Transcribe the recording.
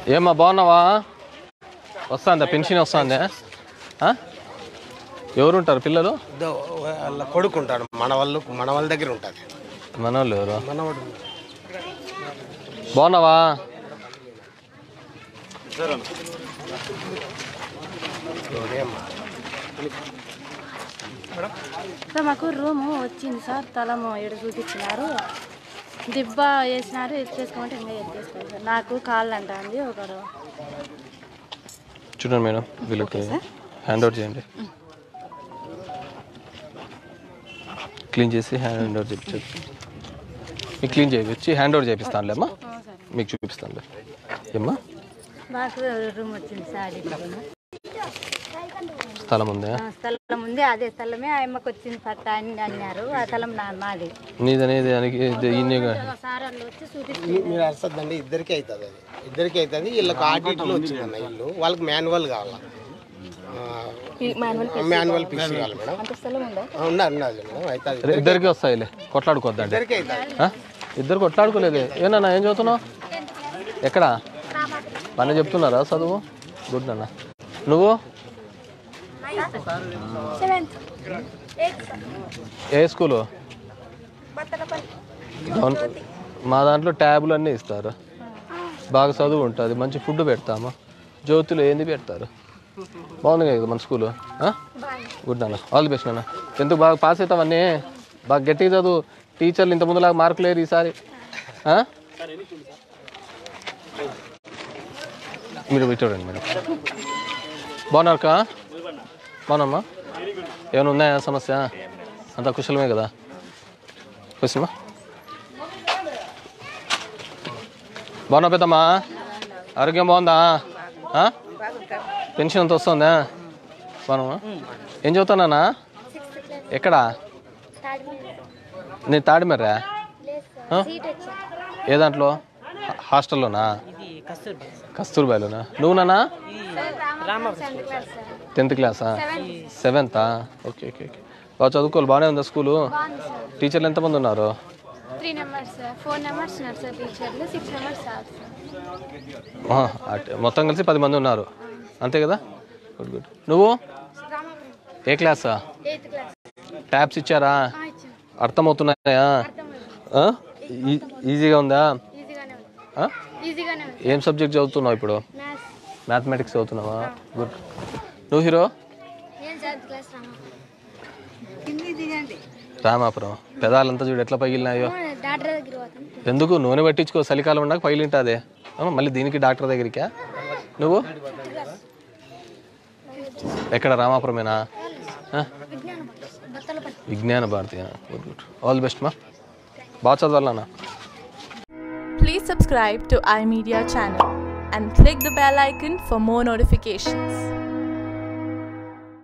ఏమ్మా బాగున్నావా వస్తుందా పెన్షన్ వస్తుందా ఆ? ఎవరుంటారు పిల్లలు దో- వాళ్ళ కొడుకు ఉంటాడు మన వాళ్ళు మన వాళ్ళ దగ్గర ఉంటుంది మనోళ్ళు ఎవరు మనవాడు బాగున్నావా ఎవరేమ్మా సార్ మాకు రూము వచ్చింది సార్ తలము ఏడు చూపించినారు దిబ్బ వేసినారు ఎత్తేసుకోమంటే ఇంకా ఎత్తేసుకోండి సార్ నాకు కాళ్ళు అంటుంది ఒకడు చూడండి మేడం వీళ్ళకి హ్యాండ్ అవుట్ చేయండి క్లీన్ చేసి హ్యాండ్ అవుట్ చేయించు మీకు క్లీన్ చేయించి హ్యాండ్ అవుట్ చేపిస్తానులే అమ్మా మీకు చూపిస్తానులే ఏమ్మా మాకు రూమ్ వచ్చింది సార్ దిబ్బ స్థలం ఉందా స్థలం ఉంది అదే స్థలమే ఆ అమ్మకి వచ్చింది పట్ట అని అన్నారు ఆ స్థలం నా మాది నీది అనేది దానికి ఇది ఈయనే కా- సార్ వాళ్ళు వచ్చి చూపించి మీ- మీరు అరసద్దండి ఇద్దరికి అవుతుంది అది ఇద్దరికి అవుతుంది వీళ్ళకి ఆడిట్లో వచ్చిందన్న ఇల్లు వాళ్ళకి మాన్యువల్ కావాలా మాన్యువల్ పిక్స్ కావాలి మేడం అంత స్థలం ఉందా ఆ, ఉన్నది ఉన్నది మేడం అవుతుంది ఇద్దరికి వస్తాయిలే కొట్లాడుకోవద్దండి ఇద్దరికి అవుతుంది ఆ? ఇద్దరు కొట్లాడుకోలేదు ఏనన్నా ఏం చదువుతున్నావు ఎక్కడ పని చెప్తున్నారా చదువు గుడ్ నాన్న నువ్వు ఏ స్కూలు డౌన్ మా దాంట్లో ట్యాబులు అన్నీ ఇస్తారు బాగా చదువు ఉంటుంది మంచి ఫుడ్ పెడతాము జ్యోతులు ఏంది పెడతారు బాగుంది కదా మన స్కూలు గుడ్ నాన్న ఆల్ ది బెస్ట్ నాన్న ఎందుకు బాగా పాస్ అవుతావన్నీ బాగా గట్టిగా చదువు టీచర్లు ఇంత ముందులాగా మార్కులు లేరు ఈసారి ఆ? మీరు ఇటు చూడండి మేడం బాగున్నారు కా బాగున్నామ్మా ఏమైనా ఉన్నాయా సమస్య అంతా కుశలమే కదా కుశలమా బాగున్నా పెద్దమ్మా ఆరోగ్యం బాగుందా ఆ? పెన్షన్ అంత వస్తుందా బాగున్నామా ఏం చదువుతానా ఎక్కడా నేను తాడిమర్రా ఆ? ఏ దాంట్లో హా- హాస్టల్లోనా కస్తూర్బాయిలోనా నువ్వునా టెన్త్ క్లాసా సెవెంతా ఓకే ఓకే ఓకే బాగా చదువుకోవాలి బాగానే ఉందా స్కూలు టీచర్లు ఎంతమంది ఉన్నారు త్రీ నెంబర్స్ ఫోర్ నెంబర్స్ ఉన్నారు సార్ టీచర్లు సిక్స్ నెంబర్స్ స్టాఫ్ సార్ ఆహా, అట్- మొత్తం కలిసి పది మంది ఉన్నారు అంతే కదా గుడ్ గుడ్ నువ్వు ఏ క్లాసా ఎయిత్ క్లాస్ ట్యాబ్స్ ఇచ్చారా ఇచ్చాను అర్థమవుతున్నాయా ఆ? ఈ- ఈజీగా ఉందా ఈజీగానే ఉంది ఆ? ఈజీగానే ఉంది ఏం సబ్జెక్ట్ చదువుతున్నావు ఇప్పుడు మ్యాథ్స్ మ్యాథమెటిక్స్ చదువుతున్నావా గుడ్ నువ్వు హీరో నేను సెవెంత్ క్లాస్ రామా రామాపురం పెదాలంతా చూడు ఎట్లా పగిలినాయో డాక్టర్ దగ్గర పోతాం ఎందుకు నూనె పట్టించుకో చలికాలం ఉండక పగిలింటాదే ఆ, మళ్ళీ దీనికి డాక్టర్ దగ్గరికా నువ్వు ఎక్కడ రామాపురమేనా ఆ? విజ్ఞానం బత్తల పని Vignana Bharathi good good all the best మా బాగా చదవాలన్నా Please subscribe to iMedia channel and click the bell icon for more notifications.